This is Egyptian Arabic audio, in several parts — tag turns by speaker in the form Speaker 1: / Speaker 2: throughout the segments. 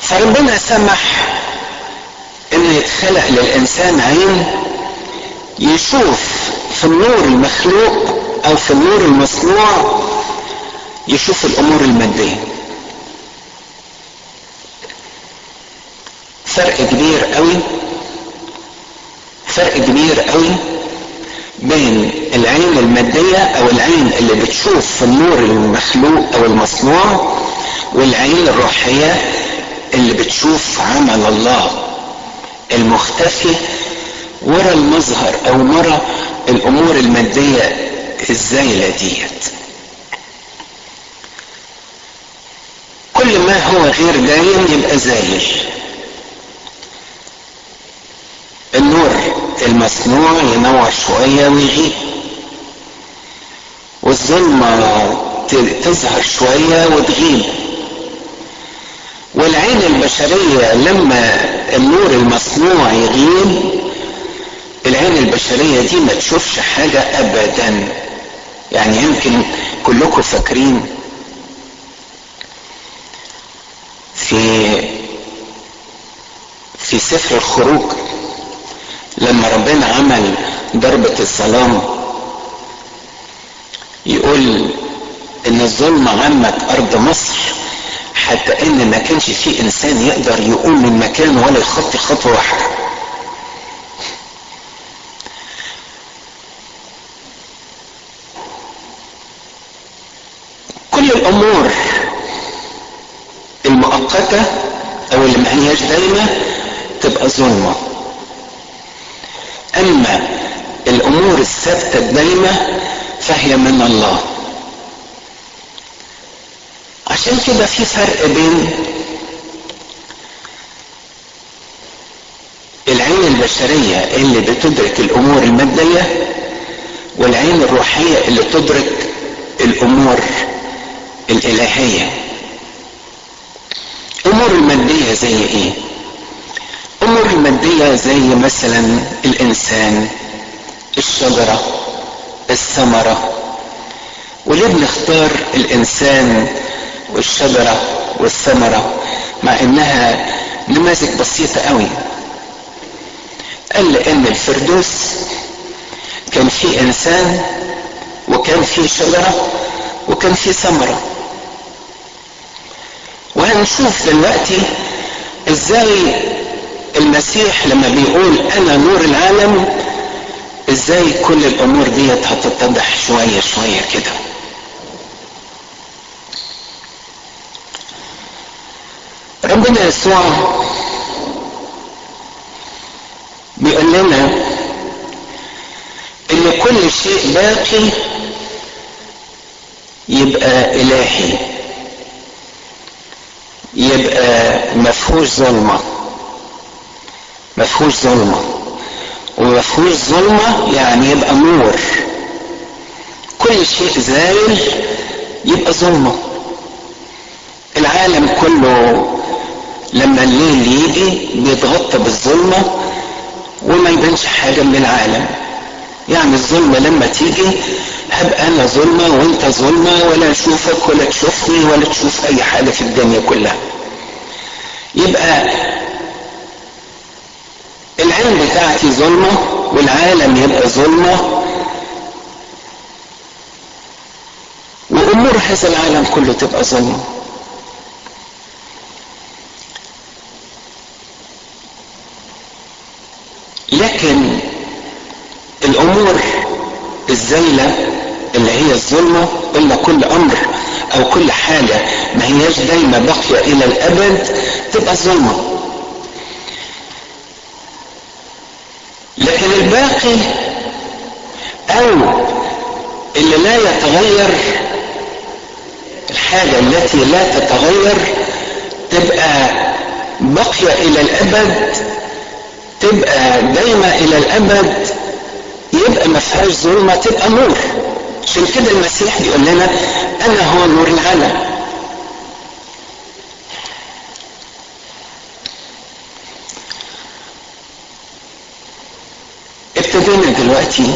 Speaker 1: فربنا سمح ان يتخلق للانسان عين يشوف في النور المخلوق او في النور المصنوع يشوف الامور الماديه فرق كبير قوي فرق كبير قوي بين العين المادية او العين اللي بتشوف في النور المخلوق او المصنوع والعين الروحية اللي بتشوف عمل الله المختفي ورا المظهر او ورا الامور المادية الزايلة ديت كل ما هو غير دايم يبقى زايل النور المصنوع ينور شوية ويغيب والظلمة تظهر شوية وتغيب والعين البشرية لما النور المصنوع يغيب العين البشرية دي ما تشوفش حاجة أبدا يعني يمكن كلكم فاكرين في في سفر الخروج لما ربنا عمل ضربة الظلام يقول ان الظلمة عمت ارض مصر حتى ان ما كانش في انسان يقدر يقوم من مكانه ولا يخطي خطوة واحدة كل الامور المؤقتة او اللي ما هياش دايمة تبقى ظلمه اما الامور الثابته الدايمه فهي من الله عشان كده في فرق بين العين البشريه اللي بتدرك الامور الماديه والعين الروحيه اللي تدرك الامور الالهيه الامور الماديه زي ايه الامور الماديه زي مثلا الانسان الشجره الثمره وليه بنختار الانسان والشجره والثمره مع انها نماذج بسيطه قوي قال لان الفردوس كان فيه انسان وكان فيه شجره وكان فيه ثمره وهنشوف دلوقتي ازاي المسيح لما بيقول انا نور العالم ازاي كل الامور ديت هتتضح شويه شويه كده ربنا يسوع بيقول لنا ان كل شيء باقي يبقى الهي يبقى مفهوش ظلمه مفهوش ظلمه ومفهوش ظلمه يعني يبقى نور كل شيء زايل يبقى ظلمه العالم كله لما الليل يجي بيتغطى بالظلمه وما يبانش حاجه من العالم يعني الظلمه لما تيجي هبقى انا ظلمه وانت ظلمه ولا اشوفك ولا تشوفني ولا تشوف اي حاجه في الدنيا كلها يبقى العين بتاعتي ظلمه والعالم يبقى ظلمه وامور هذا العالم كله تبقى ظلمه لكن الامور الزايله اللي هي الظلمه الا كل امر او كل حاجه ما هياش دايما باقيه الى الابد تبقى ظلمه لكن الباقي او اللي لا يتغير الحاجه التي لا تتغير تبقى باقيه الى الابد تبقى دايما الى الابد يبقى ما فيهاش ظلمه تبقى نور عشان كده المسيح بيقول لنا انا هو نور العالم ابتدينا دلوقتي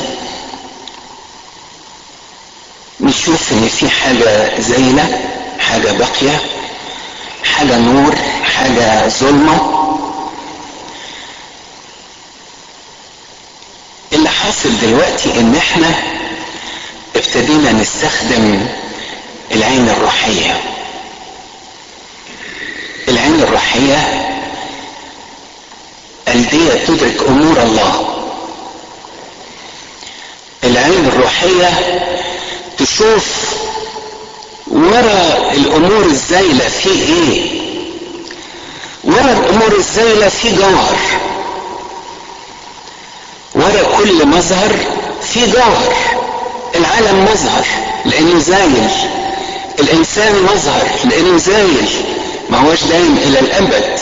Speaker 1: نشوف ان في حاجه زينه حاجه باقيه حاجه نور حاجه الحياة ظلمة اللي حاصل دلوقتي ان احنا ابتدينا نستخدم العين الروحية العين الروحية الدية تدرك امور الله العين الروحية تشوف ورا الامور الزايلة في ايه ورا الامور الزايلة في جوهر ورا كل مظهر في جوهر العالم مظهر لانه زايل الانسان مظهر لانه زايل ما هوش دايم الى الابد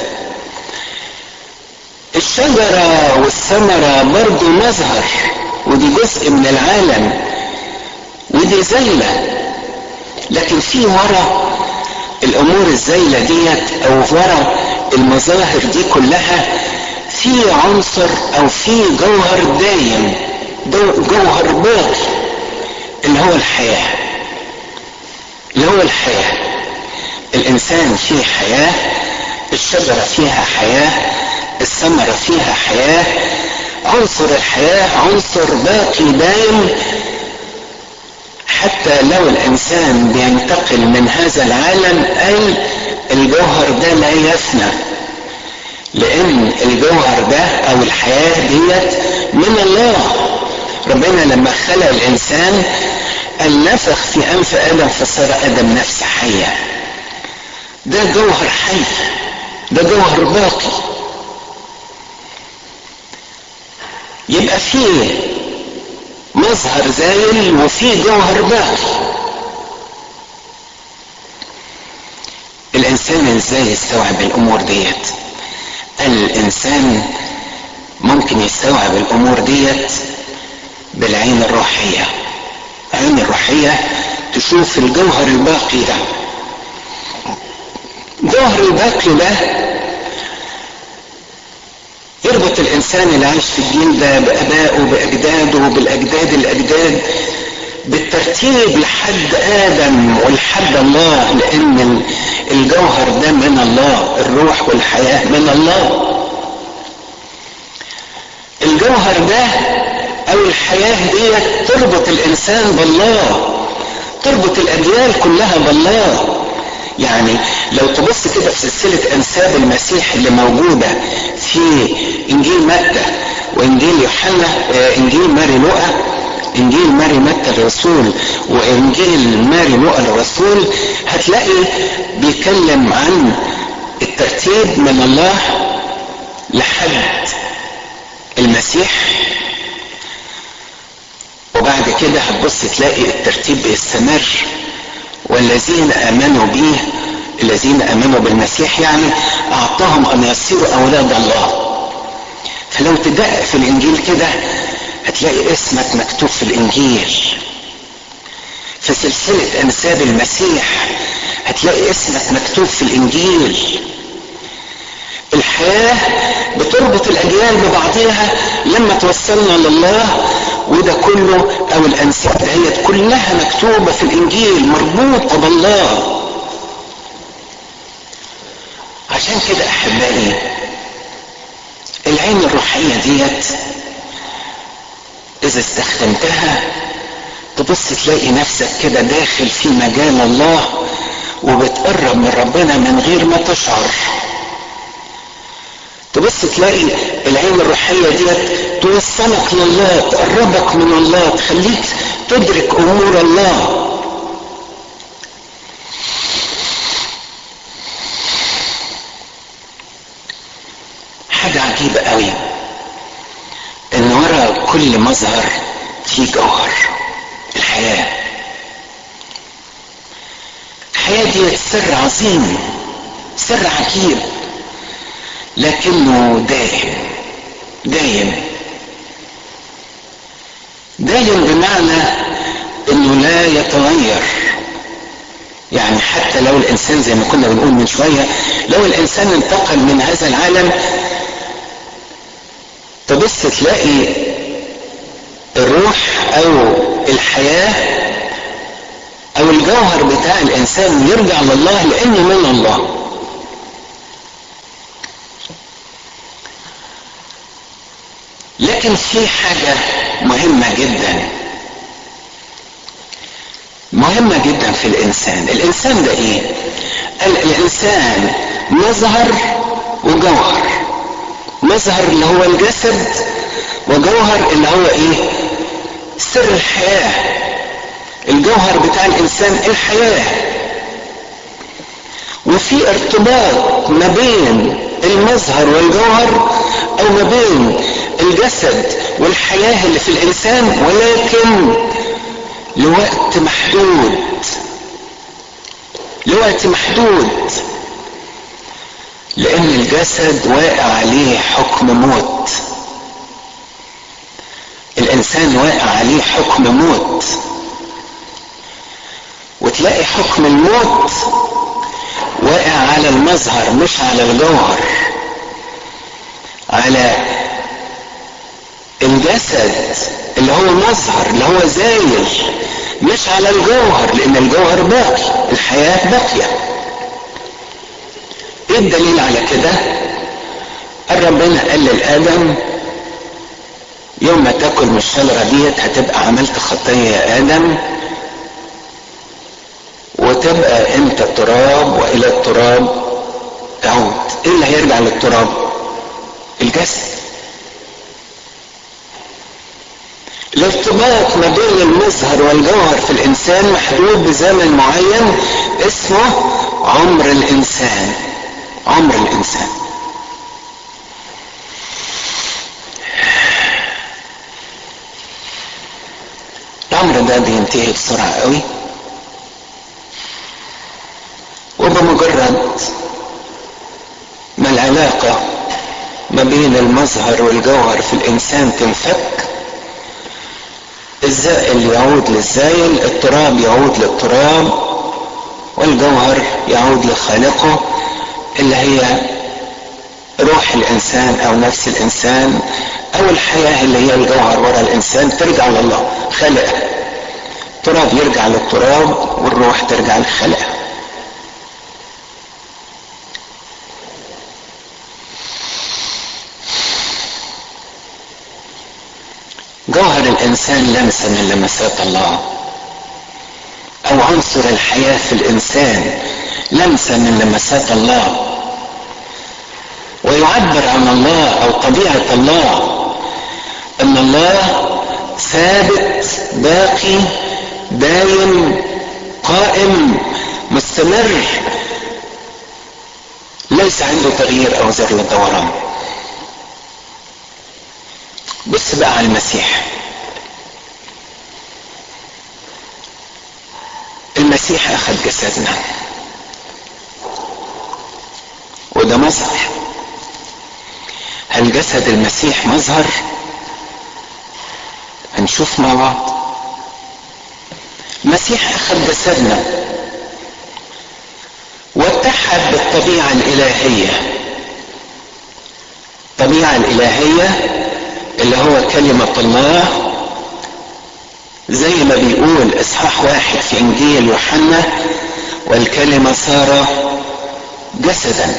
Speaker 1: الشجرة والثمرة برضو مظهر ودي جزء من العالم ودي زايلة لكن في ورا الامور الزايلة ديت او ورا المظاهر دي كلها في عنصر او في جوهر دايم جوهر باقي اللي هو الحياة اللي هو الحياة الانسان فيه حياة الشجرة فيها حياة الثمرة فيها حياة عنصر الحياة عنصر باقي دايم حتى لو الانسان بينتقل من هذا العالم اي الجوهر ده لا يفنى لان الجوهر ده او الحياة ديت من الله ربنا لما خلق الانسان قال نفخ في انف ادم فصار ادم نفس حية ده جوهر حي ده جوهر باقي يبقى فيه مظهر زايل وفيه جوهر باقي الانسان ازاي يستوعب الامور ديت الانسان ممكن يستوعب الامور ديت بالعين الروحية العين الروحية تشوف الجوهر الباقي ده الجوهر الباقي ده يربط الانسان اللي عايش في الجيل ده بابائه باجداده بالاجداد الاجداد بالترتيب لحد ادم ولحد الله لان الجوهر ده من الله الروح والحياه من الله الجوهر ده او الحياه ديت تربط الانسان بالله تربط الاجيال كلها بالله يعني لو تبص كده في سلسلة أنساب المسيح اللي موجودة في إنجيل متى وإنجيل يوحنا إنجيل ماري لوقا إنجيل ماري متى الرسول وإنجيل ماري لوقا الرسول هتلاقي بيتكلم عن الترتيب من الله لحد المسيح وبعد كده هتبص تلاقي الترتيب بيستمر والذين امنوا به الذين امنوا بالمسيح يعني اعطاهم ان يصيروا اولاد الله فلو تدقق في الانجيل كده هتلاقي اسمك مكتوب في الانجيل في سلسلة انساب المسيح هتلاقي اسمك مكتوب في الانجيل الحياة بتربط الاجيال ببعضها لما توصلنا لله وده كله او الانساب دهيت كلها مكتوبة في الانجيل مربوطة بالله عشان كده احبائي العين الروحية ديت اذا استخدمتها تبص تلاقي نفسك كده داخل في مجال الله وبتقرب من ربنا من غير ما تشعر تبص تلاقي العين الروحية ديت توصلك لله تقربك من الله تخليك تدرك امور الله حاجة عجيبة قوي ان ورا كل مظهر في جوهر الحياة الحياة دي سر عظيم سر عجيب لكنه دائم دايم دايم بمعنى انه لا يتغير يعني حتى لو الانسان زي ما كنا بنقول من شوية لو الانسان انتقل من هذا العالم تبص تلاقي الروح او الحياة او الجوهر بتاع الانسان يرجع لله لانه من الله لكن في حاجة مهمة جدا مهمة جدا في الإنسان الإنسان ده إيه قال الإنسان مظهر وجوهر مظهر اللي هو الجسد وجوهر اللي هو إيه سر الحياة الجوهر بتاع الإنسان الحياة وفي ارتباط ما بين المظهر والجوهر او ما بين الجسد والحياة اللي في الانسان ولكن لوقت محدود لوقت محدود لان الجسد واقع عليه حكم موت الانسان واقع عليه حكم موت وتلاقي حكم الموت واقع على المظهر مش على الجوهر على الجسد اللي هو مظهر اللي هو زايل مش على الجوهر لان الجوهر باقي الحياة باقية ايه الدليل على كده قال ربنا قال للادم يوم ما تاكل من الشجرة ديت هتبقى عملت خطية يا ادم وتبقى انت تراب والى التراب تعود ايه اللي هيرجع للتراب الجسد الارتباط ما بين المظهر والجوهر في الانسان محدود بزمن معين اسمه عمر الانسان عمر الانسان العمر ده بينتهي بسرعة قوي وبمجرد ما العلاقة ما بين المظهر والجوهر في الإنسان تنفك الزائل يعود للزائل التراب يعود للتراب والجوهر يعود لخالقه اللي هي روح الإنسان أو نفس الإنسان أو الحياة اللي هي الجوهر وراء الإنسان ترجع لله خلقه التراب يرجع للتراب والروح ترجع لخلقه جوهر الانسان لمسه من لمسات الله او عنصر الحياه في الانسان لمسه من لمسات الله ويعبر عن الله او طبيعه الله ان الله ثابت باقي دايم قائم مستمر ليس عنده تغيير او زر للدوران بص بقى على المسيح المسيح اخذ جسدنا وده مظهر هل جسد المسيح مظهر هنشوف مع بعض المسيح اخذ جسدنا واتحد بالطبيعه الالهيه الطبيعه الالهيه اللي هو كلمة الله زي ما بيقول اصحاح واحد في انجيل يوحنا والكلمة صار جسدا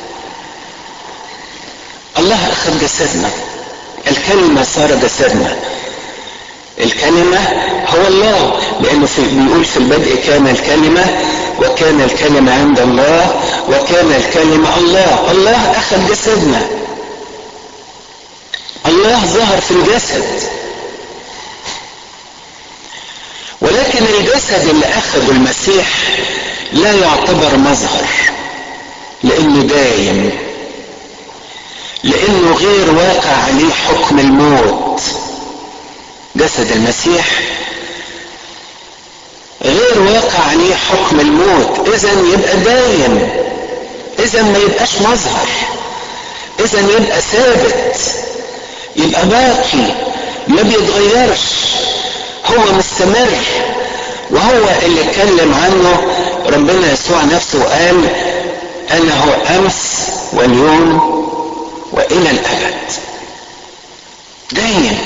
Speaker 1: الله اخذ جسدنا الكلمة صار جسدنا الكلمة هو الله لانه في بيقول في البدء كان الكلمة وكان الكلمة عند الله وكان الكلمة الله الله اخذ جسدنا الله ظهر في الجسد ولكن الجسد اللي اخذه المسيح لا يعتبر مظهر لانه دايم لانه غير واقع عليه حكم الموت جسد المسيح غير واقع عليه حكم الموت اذا يبقى دايم اذا ما يبقاش مظهر اذا يبقى ثابت يبقى باقي ما بيتغيرش هو مستمر وهو اللي اتكلم عنه ربنا يسوع نفسه وقال انا هو امس واليوم والى الابد دايم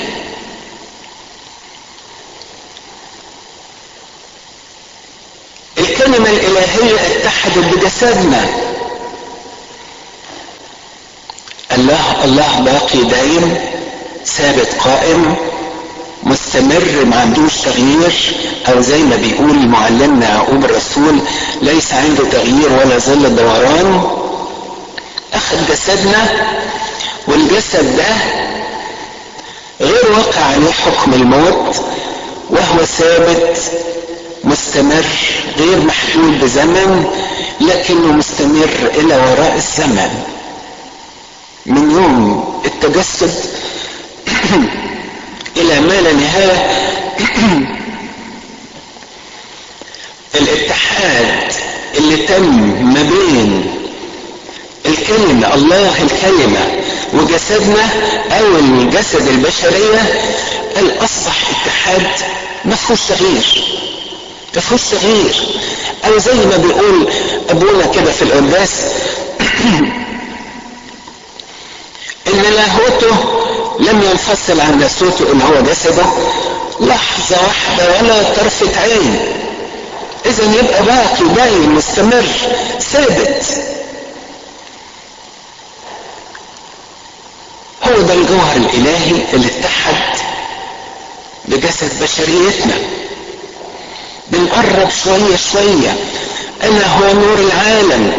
Speaker 1: الكلمة الإلهية اتحدت بجسدنا الله الله باقي دايم ثابت قائم مستمر ما عندوش تغيير او زي ما بيقول معلمنا يعقوب الرسول ليس عنده تغيير ولا ظل دوران اخذ جسدنا والجسد ده غير واقع عليه حكم الموت وهو ثابت مستمر غير محدود بزمن لكنه مستمر الى وراء الزمن من يوم التجسد الى ما لا نهايه الاتحاد اللي تم ما بين الكلمة الله الكلمة وجسدنا او الجسد البشرية الاصبح اتحاد ما فيهوش تغيير ما فيهوش تغيير او زي ما بيقول ابونا كده في القداس ان لاهوته لم ينفصل عن لاهوته اللي هو جسده لحظة واحدة ولا طرفة عين اذا يبقى باقي باين مستمر ثابت هو ده الجوهر الالهي اللي اتحد بجسد بشريتنا بنقرب شوية شوية انا هو نور العالم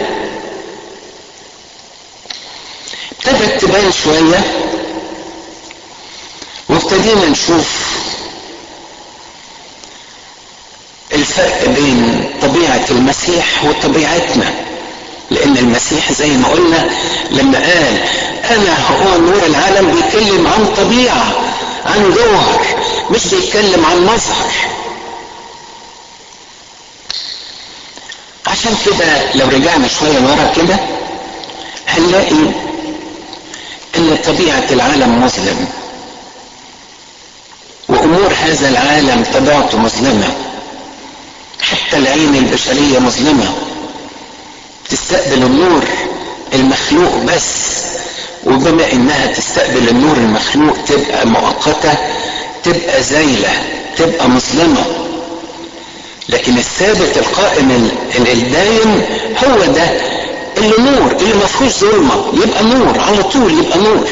Speaker 1: ابتدت تبان شوية وابتدينا نشوف الفرق بين طبيعة المسيح وطبيعتنا لان المسيح زي ما قلنا لما قال انا هو نور العالم بيتكلم عن طبيعة عن جوهر مش بيتكلم عن مظهر عشان كده لو رجعنا شوية ورا كده هنلاقي ان طبيعة العالم مظلم وامور هذا العالم طبيعته مظلمة حتى العين البشرية مظلمة تستقبل النور المخلوق بس وبما انها تستقبل النور المخلوق تبقى مؤقتة تبقى زايلة تبقى مظلمة لكن الثابت القائم الدايم هو ده اللي نور اللي ما فيهوش ظلمة يبقى نور على طول يبقى نور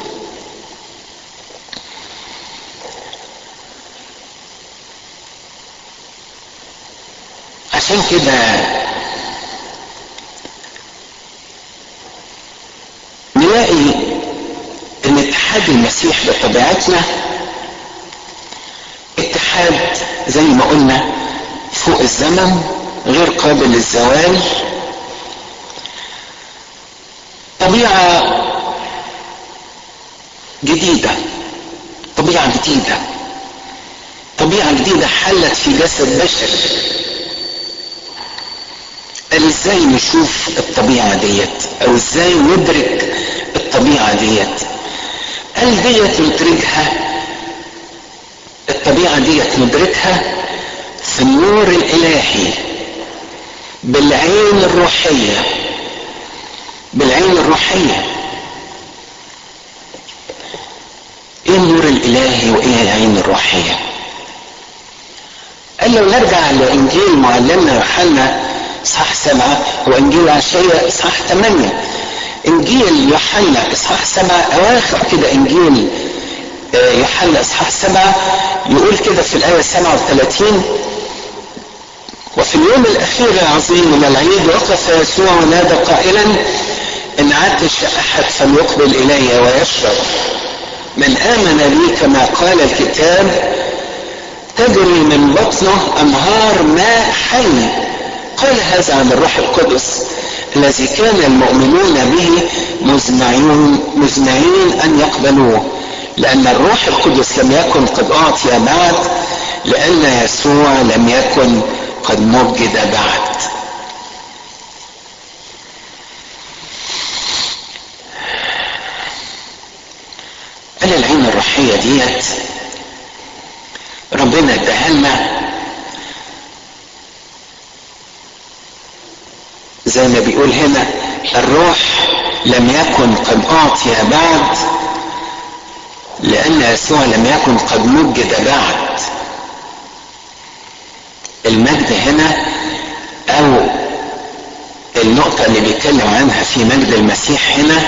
Speaker 1: عشان كده نلاقي ان اتحاد المسيح بطبيعتنا اتحاد زي ما قلنا فوق الزمن غير قابل للزوال طبيعة جديدة طبيعة جديدة طبيعة جديدة حلت في جسد بشري قال ازاي نشوف الطبيعة ديت او ازاي ندرك الطبيعة ديت قال ديت ندركها الطبيعة ديت ندركها في النور الالهي بالعين الروحية بالعين الروحية ايه النور الالهي وايه العين الروحية قال لو نرجع لانجيل معلمنا يوحنا اصحاح سبعة وانجيل عشية اصحاح ثمانية انجيل يوحنا اصحاح سبعة اواخر كده انجيل يوحنا اصحاح سبعة يقول كده في الايه 37 وفي اليوم الاخير العظيم من العيد وقف يسوع ونادى قائلا ان عطش احد فليقبل الي ويشرب من امن بي كما قال الكتاب تجري من بطنه انهار ماء حي قال هذا عن الروح القدس الذي كان المؤمنون به مزمعين مزمعين ان يقبلوه لان الروح القدس لم يكن قد اعطي بعد لان يسوع لم يكن قد مجد بعد قال العين الروحية ديت ربنا اداها لنا زي ما بيقول هنا الروح لم يكن قد اعطي بعد لان يسوع لم يكن قد مجد بعد المجد هنا او النقطة اللي بيتكلم عنها في مجد المسيح هنا